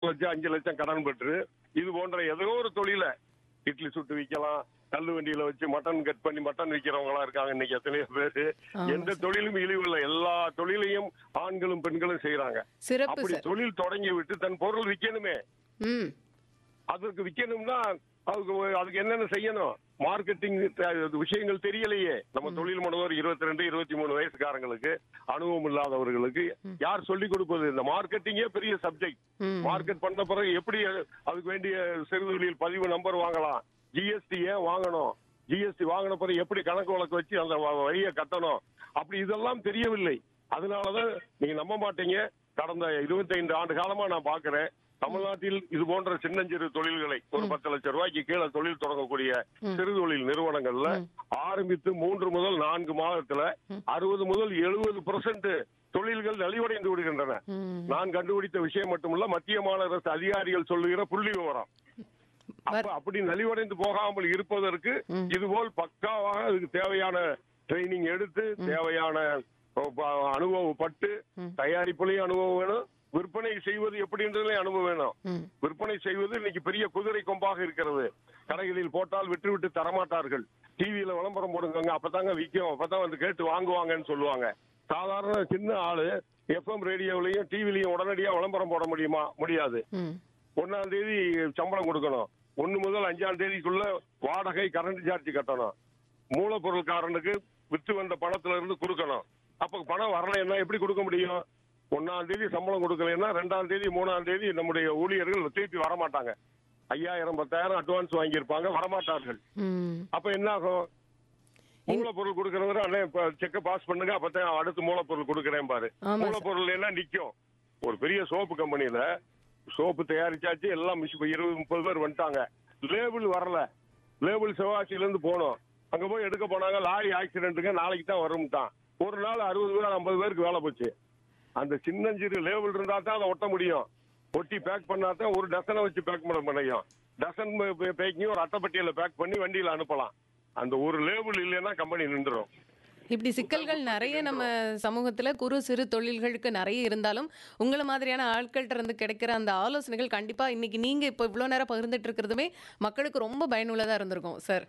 லட்சம் அஞ்சு லட்சம் கடன் பெற்று இது போன்ற ஏதோ ஒரு தொழில இட்லி சுட்டு விற்கலாம் தள்ளு வண்டியில வச்சு மட்டன் கட் பண்ணி மட்டன் விற்கிறவங்களா இருக்காங்க இன்னைக்கு எத்தனையோ பேரு ஆமா எந்த தொழிலும் இழிவில்லை எல்லா தொழிலையும் ஆண்களும் பெண்களும் செய்யறாங்க சிறப்பு அப்படி சார் தொழில் தொடங்கி விட்டு தன் பொருள் விற்கணுமே ம் அதற்கு விற்கணும்னா அதுக்கு ஒரு- அதுக்கு என்னென்ன செய்யணும் மார்க்கெட்டிங் விஷயங்கள் தெரியலையே நம்ம தொழில் முனைவோர் இருபத்தி ரெண்டு இருபத்தி மூணு வயசுக்காரங்களுக்கு அனுபவம் இல்லாதவர்களுக்கு யார் சொல்லிக் கொடுப்பது இந்த மார்க்கெட்டிங்கே பெரிய சப்ஜெக்ட் ம் மார்க்கெட் பண்ண பிறகு எப்படி அதுக்கு வேண்டிய சிறுதொழில் பதிவு நம்பர் வாங்கலாம் ஜிஎஸ்டி ஏன் வாங்கணும் ஜிஎஸ்டி வாங்கின பிறகு எப்படி கணக்கு வழக்கு வச்சு அந்த வ- வரியை கட்டணும் அப்படி இதெல்லாம் தெரியவில்லை அதனாலதான் நீங்க நம்ப மாட்டீங்க கடந்த 25 ஆண்டு காலமா நான் பாக்குறேன் தமிழ்நாட்டில் இது போன்ற சின்னஞ்சிறு தொழில்களை ஒரு பத்து லட்சம் ரூபாய்க்கு கீழே தொழில் தொடங்கக்கூடிய சிறு தொழில் நிறுவனங்கள்ல ஆரம்பித்து மூன்று முதல் நான்கு மாதத்துல அறுபது முதல் எழுபது தொழில்கள் நலிவடைந்து விடுகின்றன ம் நான் கண்டுபிடித்த விஷயம் மட்டுமல்ல மத்திய மாநில அரசு அதிகாரிகள் சொல்லுகிற புள்ளி விவரம் அப்ப அப்படி நலிவடைந்து போகாமல் இருப்பதற்கு ம். இதுபோல் பக்காவாக அதுக்கு தேவையான ட்ரைனிங் எடுத்து தேவையான அஹ், ப- அனுபவப்பட்டு ம். தயாரிப்புலையும் அனுபவம் வேணும் விற்பனை செய்வது எப்படின்றதுலயும் அனுபவம் வேணும் ம் விற்பனை செய்வது இன்னைக்கு பெரிய குதிரை கொம்பாக இருக்கிறது கடைகளில் போட்டால் விட்டு விட்டு தரமாட்டார்கள் டிவியில விளம்பரம் போடுங்க அப்பதாங்க விற்கும் அப்பதான் வந்து கேட்டு வாங்குவாங்கன்னு சொல்லுவாங்க சாதாரண சின்ன ஆளு எஃப்எம் ரேடியோவிலையும் டிவிலையும் உடனடியா விளம்பரம் போட முடியுமா முடியாது ம் ஒன்னாம் தேதி சம்பளம் கொடுக்கணும் ஒன்னு முதல் அஞ்சாம் தேதிக்குள்ள வாடகை கரண்ட் சார்ஜ் கட்டணும் மூலப்பொருள்காரனுக்கு வித்து வந்த பணத்துல இருந்து கொடுக்கணும் அப்ப பணம் வரலைன்னா எப்படி கொடுக்க முடியும் ஒன்னாம் தேதி சம்பளம் கொடுக்கலைன்னா ரெண்டாம் தேதி மூணாம் தேதி நம்முடைய ஊழியர்கள் திருப்பி வரமாட்டாங்க ஐயாயிரம் பத்தாயிரம் அட்வான்ஸ் வாங்கியிருப்பாங்க வரமாட்டார்கள் ம் அப்ப என்ன ஆகும் மூலப்பொருள் கொடுக்கறவரு அண்ணே இப்ப செக்க பாஸ் பண்ணுங்க அப்பதான் அடுத்து மூலப்பொருள் கொடுக்கறேன் பாரு ஆமா சார். மூலப்பொருள் எல்லாம் நிக்கும் ஒரு பெரிய சோப்பு கம்பெனில சோப்பு தயாரிச்சாச்சு எல்லாம் மிஷ் இருபது முப்பது பேர் வந்துட்டாங்க லேபிள் வரல லேபிள் சிவகாசியில இருந்து போனோம் அங்க போய் எடுக்க போனாங்க லாரி ஆக்சிடென்ட்டுங்க நாளைக்கு தான் வரும்ட்டான் ஒரு நாள் அறுபது பேர் ஐம்பது பேருக்கு வேலை போச்சு அந்த சின்னஞ்சிறு லேபிள் இருந்தா தான் அதை ஒட்ட முடியும் ஒட்டி பேக் பண்ணா தான் ஒரு டசனை வச்சு பேக் பண்ண முடியும் டசன் பேக்கிங் ஒரு அட்டைப்பட்டியில பேக் பண்ணி வண்டியில அனுப்பலாம் அந்த ஒரு லேபிள் இல்லைன்னா கம்பெனி நின்றுரும் இப்படி சிக்கல்கள் நிறைய நம்ம சமூகத்துல குறு சிறு தொழில்களுக்கு நிறைய இருந்தாலும் உங்களை மாதிரியான ஆட்கள்கிட்ட இருந்து கிடைக்கிற அந்த ஆலோசனைகள் கண்டிப்பா இன்னைக்கு நீங்க இப்போ இவ்வளோ நேரம் பகிர்ந்துட்டு இருக்கிறதுமே மக்களுக்கு ரொம்ப பயனுள்ளதா இருந்திருக்கும் சார்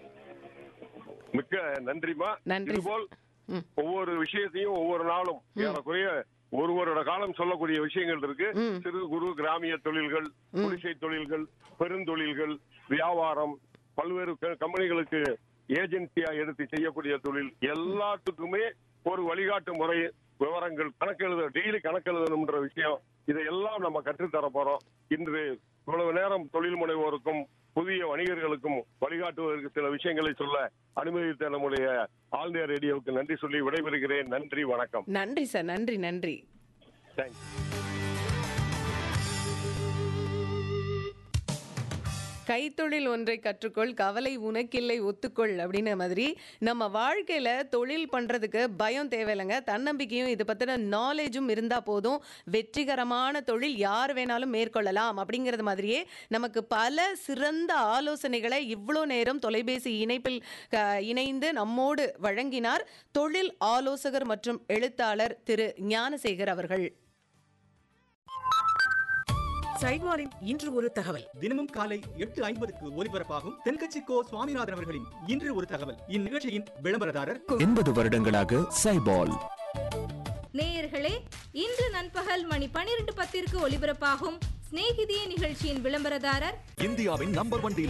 மிக்க நன்றிமா நன்றி இதுபோல் ம். ஒவ்வொரு விஷயத்தையும் ஒவ்வொரு நாளும் ஏறக்குறைய ஒரு வருட காலம் சொல்லக்கூடிய விஷயங்கள் இருக்கு ம். சிறு குறு கிராமிய தொழில்கள் குடிசை தொழில்கள் பெருந்தொழில்கள் வியாபாரம் பல்வேறு க- கம்பெனிகளுக்கு ஏஜென்சியா எடுத்து செய்யக்கூடிய தொழில் எல்லாத்துக்குமே ஒரு வழிகாட்டு முறை விவரங்கள் கணக்கெழுத டெய்லி கணக்கெழுதணும்ன்ற விஷயம் இதையெல்லாம் நம்ம கற்றுத்தர போறோம் இன்று இவ்வளவு நேரம் தொழில் முனைவோருக்கும் புதிய வணிகர்களுக்கும் வழிகாட்டுவதற்கு சில விஷயங்களை சொல்ல அனுமதித்த நம்முடைய ஆல் இந்தியா ரேடியோவுக்கு நன்றி சொல்லி விடைபெறுகிறேன் நன்றி வணக்கம் நன்றி சார் நன்றி நன்றி தேங்க்ஸ் கைத்தொழில் ஒன்றை கற்றுக்கொள் கவலை உனக்கில்லை ஒத்துக்கொள் அப்படின்ன மாதிரி நம்ம வாழ்க்கையில தொழில் பண்றதுக்கு பயம் தேவையில்லைங்க தன்னம்பிக்கையும் இது பத்தின நாலேஜும் இருந்தா போதும் வெற்றிகரமான தொழில் யார் வேணாலும் மேற்கொள்ளலாம் அப்படிங்கிறது மாதிரியே நமக்கு பல சிறந்த ஆலோசனைகளை இவ்வளோ நேரம் தொலைபேசி இணைப்பில் க- இணைந்து நம்மோடு வழங்கினார் தொழில் ஆலோசகர் மற்றும் எழுத்தாளர் திரு ஞானசேகர் அவர்கள் சைட்வாரின் இன்று ஒரு தகவல் தினமும் காலை எட்டு ஐம்பதுக்கு ஒலிபரப்பாகும் தென்கட்சி கோ சுவாமிநாதன் அவர்களின் இன்று ஒரு தகவல் இந்நிகழ்ச்சியின் விளம்பரதாரர் எண்பது வருடங்களாக சைபால் நேயர்களே இன்று நண்பகல் மணி பனிரெண்டு பத்திற்கு ஒலிபரப்பாகும் சிநேகிதியே நிகழ்ச்சியின் விளம்பரதாரர் இந்தியாவின் நம்பர் ஒன்